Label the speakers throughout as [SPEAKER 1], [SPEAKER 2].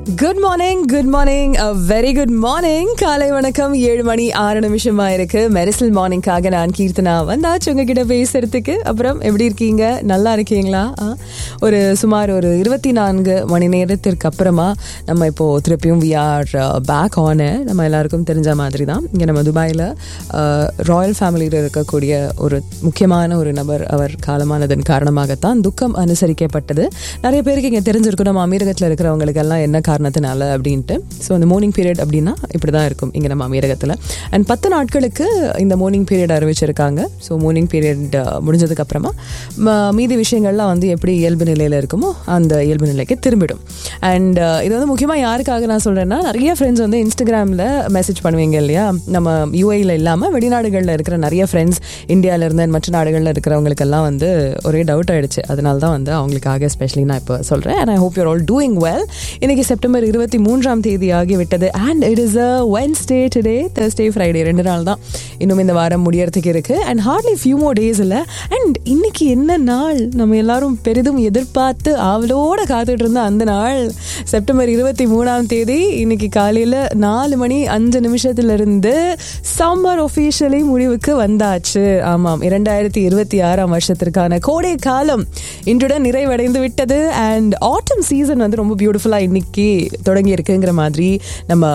[SPEAKER 1] good morning good morning very good morning காலை வணக்கம் ஏழு மணி ஆறு நிமிஷமா இருக்கு மெரிசல் மார்னிங்காக நான் கீர்த்தனா வந்தாச்சு உங்ககிட்ட பேசுறதுக்கு அப்புறம் எப்படி இருக்கீங்க நல்லா இருக்கீங்களா ஆ, ஒரு சுமார் ஒரு இருபத்தி நான்கு மணி நேரத்திற்கு அப்புறமா நம்ம இப்போ திருப்பியும் வி ஆர் பேக் ஆன் நம்ம எல்லாருக்கும் தெரிஞ்ச மாதிரி தான் இங்கே நம்ம துபாயில் ராயல் ஃபேமிலியில் இருக்கக்கூடிய ஒரு முக்கியமான ஒரு நபர் அவர் காலமானதன் காரணமாகத்தான் துக்கம் அனுசரிக்கப்பட்டது நிறைய பேருக்கு இங்கே தெரிஞ்சிருக்கும் நம்ம அமீரகத்தில் இருக்கிறவங்களுக்கு எல்லாம் என்ன காரணத்தினால அப்படின்ட்டு ஸோ அந்த மார்னிங் பீரியட் அப்படின்னா இப்படி தான் இருக்கும் இங்கே நம்ம அமீரகத்தில் அண்ட் பத்து நாட்களுக்கு இந்த மார்னிங் பீரியட் அறிவிச்சிருக்காங்க ஸோ மார்னிங் பீரியட் முடிஞ்சதுக்கு அப்புறமா ம- மீதி விஷயங்கள்லாம் வந்து எப்படி இயல்பு நிலையில் இருக்குமோ அந்த இயல்பு நிலைக்கு திரும்பிடும் அண்ட் இது வந்து முக்கியமாக யாருக்காக நான் சொல்கிறேன்னா நிறைய ஃப்ரெண்ட்ஸ் வந்து இன்ஸ்டாகிராமில் மெசேஜ் பண்ணுவீங்க இல்லையா நம்ம யூஏயில் இல்லாமல் வெளிநாடுகளில் இருக்கிற நிறைய ஃப்ரெண்ட்ஸ் இந்தியாவிலேருந்து மற்ற நாடுகளில் இருக்கிறவங்களுக்கெல்லாம் வந்து ஒரே டவுட் ஆயிடுச்சு அதனால தான் வந்து அவங்களுக்காக ஸ்பெஷலி நான் இப்போ சொல்கிறேன் and I hope you're all doing well இன்னைக்கு செப்டம்பர் இருபத்தி மூன்றாம் தேதி ஆகிவிட்டது and it is a Wednesday today Thursday Friday ரெண்டு நாள் தான் இன்னும் இந்த வாரம் முடியறதுக்கு இருக்கு and hardly few more days இல்லை அண்ட் இன்னைக்கு என்ன நாள் நம்ம எல்லாரும் பெரிதும் எதிர்பார்த்து ஆவலோட காத்துட்டு இருந்த அந்த நாள் செப்டம்பர் இருபத்தி மூணாம் தேதி இன்னைக்கு காலையில் நாலு மணி அஞ்சு நிமிஷத்துல இருந்து சம்மர் ஒஃபிஷியலி முடிவுக்கு வந்தாச்சு ஆமாம் இரண்டாயிரத்தி இருபத்தி ஆறாம் வருஷத்திற்கான கோடை காலம் இன்றுடன் நிறைவடைந்து விட்டது அண்ட் ஆட்டம் சீசன் வந்து ரொம்ப பியூட்டிஃபுல்லாக இன்னைக்கு தொடங்கி இருக்குங்கிற மாதிரி நம்ம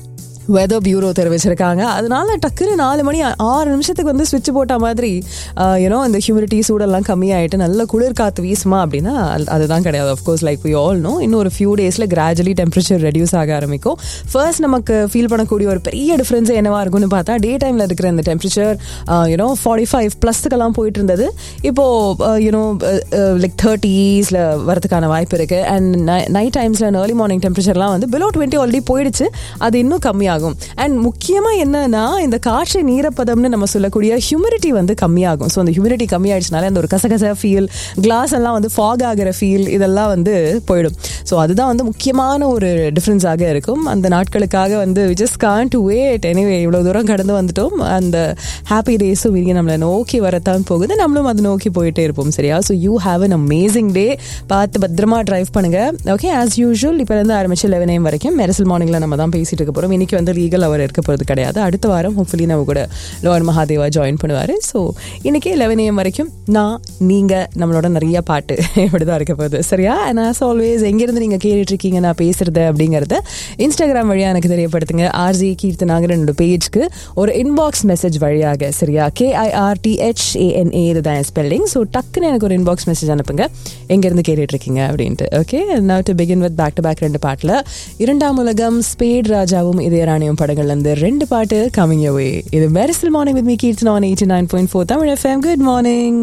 [SPEAKER 1] வெதர் பியூரோ தெரிவிச்சிருக்காங்க அதனால டக்குன்னு நாலு மணி ஆறு நிமிஷத்துக்கு வந்து சுவிட்ச் போட்ட மாதிரி யூனோ இந்த ஹியூமிடிட்டி சூடெல்லாம் கம்மியாயிட்டு நல்ல குளிர் காற்று வீசுமா அப்படின்னா அது- அதுதான் கிடையாது of course like we all know இன்னும் ஒரு ஃபியூ டேஸில் கிராஜுவலி டெம்பரேச்சர் ரெடியூஸ் ஆக ஆரம்பிக்கும் ஃபர்ஸ்ட் நமக்கு ஃபீல் பண்ணக்கூடிய ஒரு பெரிய டிஃப்ரென்ஸ் என்னவா இருக்கும்னு பார்த்தா டே டைமில் இருக்கிற இந்த டெம்பரேச்சர் யூனோ ஃபார்ட்டி ஃபைவ் ப்ளஸ்க்கெல்லாம் போயிட்டு இருந்தது இப்போ யூனோ லைக் தேர்ட்டிஸில் வரதுக்கான வாய்ப்பு இருக்கு அண்ட் நைட் டைம்ஸில் ஏர்லி மார்னிங் டெம்பரேச்சர்லாம் வந்து பிலோ டுவெண்ட்டி ஆல்ரெடி போயிடுச்சு அது இன்னும் கம்மியாகும் அண்ட் முக்கியமாக என்னன்னா இந்த காற்று நீரப்பதம்னு நம்ம சொல்லக்கூடிய ஹியூமிடிட்டி வந்து கம்மியாகும் ஸோ அந்த ஹியூமிடிட்டி கம்மியாயிடுச்சுனால அந்த ஒரு கசகச ஃபீல் கிளாஸ் எல்லாம் வந்து ஃபாக் ஆகிற ஃபீல் இதெல்லாம் வந்து போயிடும் ஸோ அதுதான் வந்து முக்கியமான ஒரு டிஃப்ரென்ஸாக இருக்கும் அந்த நாட்களுக்காக வந்து just gone to wait anyway இவ்வளோ தூரம் கடந்து வந்துட்டோம் அந்த ஹாப்பி டேஸும் இங்கே நம்மளை நோக்கி வரத்தான் போகுது நம்மளும் அதை நோக்கி போயிட்டே இருப்போம் சரியா so you have an amazing day பார்த்து பத்திரமா டிரைவ் பண்ணுங்க ஓகே ஆஸ் யூஷுவல் இப்போ இருந்து ஆரம்பிச்சு லெவன் ஏம் வரைக்கும் மெரசல் மார்னிங்கில் நம்ம தான் பேசிட்டு இருக்க போகிறோம் இன்னைக்கு வந்து லீகல் அவர் இருக்க போகிறது கிடையாது அடுத்த வாரம் ஹோப்ஃபுல்லி நம்ம கூட லோவர் மகாதேவா ஜாயின் பண்ணுவார் ஸோ இன்னைக்கு லெவன் ஏஎம் வரைக்கும் நான் நீங்கள் நம்மளோட நிறைய பாட்டு இப்படி தான் இருக்க போகுது சரியா அண்ட் ஆஸ் ஆல்வேஸ் எங்கேருந்து நீங்கள் கேட்டுட்டு இருக்கீங்க நான் பேசுறது அப்படிங்கிறத இன்ஸ்டாகிராம் வழியாக எனக்கு தெரியப்படுத்துங்க ஆர்ஜி கீர்த்தனாங்கிற என்னோட பேஜ்க்கு ஒரு இன்பாக்ஸ் மெசேஜ் வழியாக சரியா கேஐஆர்டிஹெச்ஏஎன்ஏ இதுதான் ஸ்பெல்லிங் ஸோ டக்குன்னு எனக்கு ஒரு இன்பாக்ஸ் மெசேஜ் அனுப்புங்க எங்கேருந்து கேட்டுட்டு இருக்கீங்க அப்படின்ட்டு okay now to begin with back to back ரெண்டு பாட்டில் இரண்டாம் உலகம் ஸ்பேட் ராஜாவும் இதய ராணியம் படங்கள்ல இருந்து ரெண்டு பாட்டு கமிங் அவே இது Mersal morning with me Keerthana on eighty nine point four Tamil FM good morning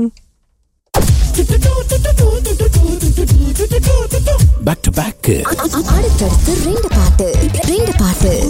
[SPEAKER 2] back to back
[SPEAKER 3] அடுத்தடுத்து ரெண்டு பாட்டு ரெண்டு பாட்டு